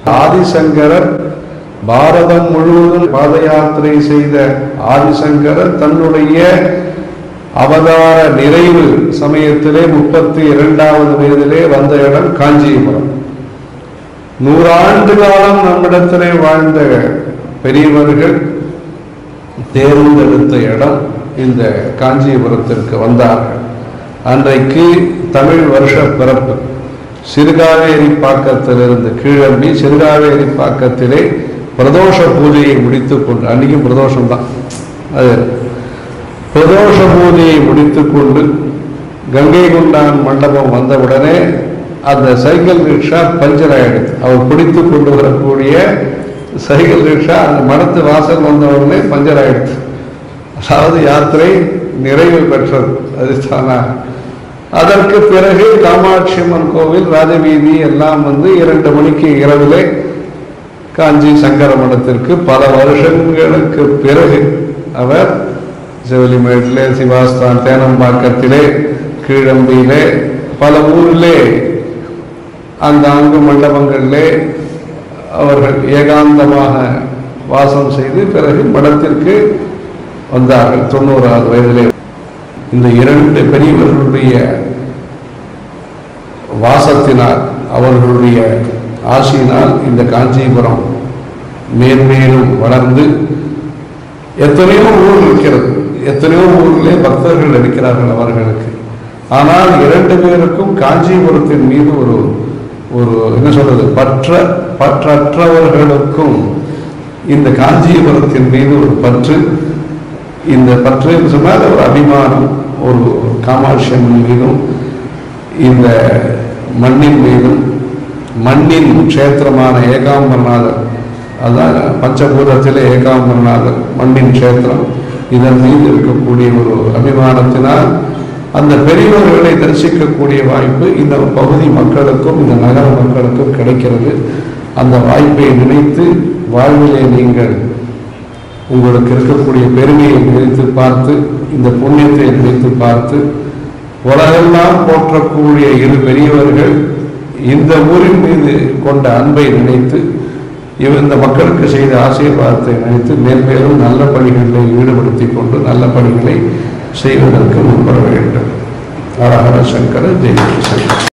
ஆதிசங்கரர் பாரதம் முழுவதும் பாத யாத்திரை செய்த ஆதிசங்கரர் தன்னுடைய அவதார நிறைவு சமயத்திலே முப்பத்தி இரண்டாவது வயதிலே வந்த இடம் காஞ்சிபுரம் நூறாண்டு காலம் நம்மிடத்திலே வாழ்ந்த பெரியவர்கள் தேர்ந்தெடுத்த இடம் இந்த காஞ்சிபுரத்திற்கு வந்தார்கள் அன்றைக்கு தமிழ் வருஷ பிறப்பு சிறுகாவேரி பாக்கத்திலிருந்து கீழம்பி சிறுகாவேரி பாக்கத்திலே பிரதோஷ பூஜையை முடித்துக் கொண்டு அன்றைக்கும் பிரதோஷம் தான் அது பிரதோஷ பூஜையை முடித்துக்கொண்டு கங்கை கொண்டான் மண்டபம் வந்தவுடனே அந்த சைக்கிள் ரிக்ஷா பஞ்சர் ஆயிடுது அவர் பிடித்து கொண்டு வரக்கூடிய சைக்கிள் ரிக்ஷா அந்த மடத்து வாசல் வந்த உடனே பஞ்சர் ஆயிடுது அதாவது யாத்திரை நிறைவு பெற்றது அது தானா அதற்கு பிறகு காமாட்சி அம்மன் கோவில் ராஜவீதி எல்லாம் வந்து இரண்டு மணிக்கு இரவிலே காஞ்சி சங்கர மடத்திற்கு பல வருஷங்களுக்கு பிறகு அவர் சிவலிமேட்டிலே சிவாஸ்தான் தேனம்பாக்கத்திலே கீழம்பியிலே பல ஊரிலே அந்த அங்கு மண்டபங்களிலே அவர்கள் ஏகாந்தமாக வாசம் செய்து பிறகு மடத்திற்கு வந்தார்கள் தொண்ணூறாவது வயதிலே இந்த இரண்டு பெரியவர்களுடைய வாசத்தினால் அவர்களுடைய ஆசியினால் இந்த காஞ்சிபுரம் மேன்மேலும் வளர்ந்து எத்தனையோ ஊர் இருக்கிறது எத்தனையோ ஊரிலே பக்தர்கள் இருக்கிறார்கள் அவர்களுக்கு ஆனால் இரண்டு பேருக்கும் காஞ்சிபுரத்தின் மீது ஒரு ஒரு என்ன சொல்றது பற்ற பற்றற்றவர்களுக்கும் இந்த காஞ்சிபுரத்தின் மீது ஒரு பற்று இந்த பற்று என்று சொன்னால் ஒரு அபிமானம் ஒரு காமாட்சி அம்மன் மீதும் இந்த மண்ணின் மீதும் மண்ணின் க்ஷேத்திரமான ஏகாம்பரநாதர் அதான் பஞ்சபூதத்திலே ஏகாம்பரநாதர் மண்ணின் க்ஷேத்திரம் இதன் மீது இருக்கக்கூடிய ஒரு அபிமானத்தினால் அந்த பெரியவர்களை தரிசிக்கக்கூடிய வாய்ப்பு இந்த பகுதி மக்களுக்கும் இந்த நகர மக்களுக்கும் கிடைக்கிறது அந்த வாய்ப்பை நினைத்து வாழ்விலே நீங்கள் உங்களுக்கு இருக்கக்கூடிய பெருமையை நினைத்து பார்த்து இந்த புண்ணியத்தை நினைத்து பார்த்து உலகெல்லாம் போற்றக்கூடிய இரு பெரியவர்கள் இந்த ஊரின் மீது கொண்ட அன்பை நினைத்து இவ இந்த மக்களுக்கு செய்த ஆசீர்வாதத்தை நினைத்து மேன்மேலும் நல்ல பணிகளில் ஈடுபடுத்திக் கொண்டு நல்ல பணிகளை செய்வதற்கு முன்வர வேண்டும் ஹரஹர சங்கர ஜெய சங்கர்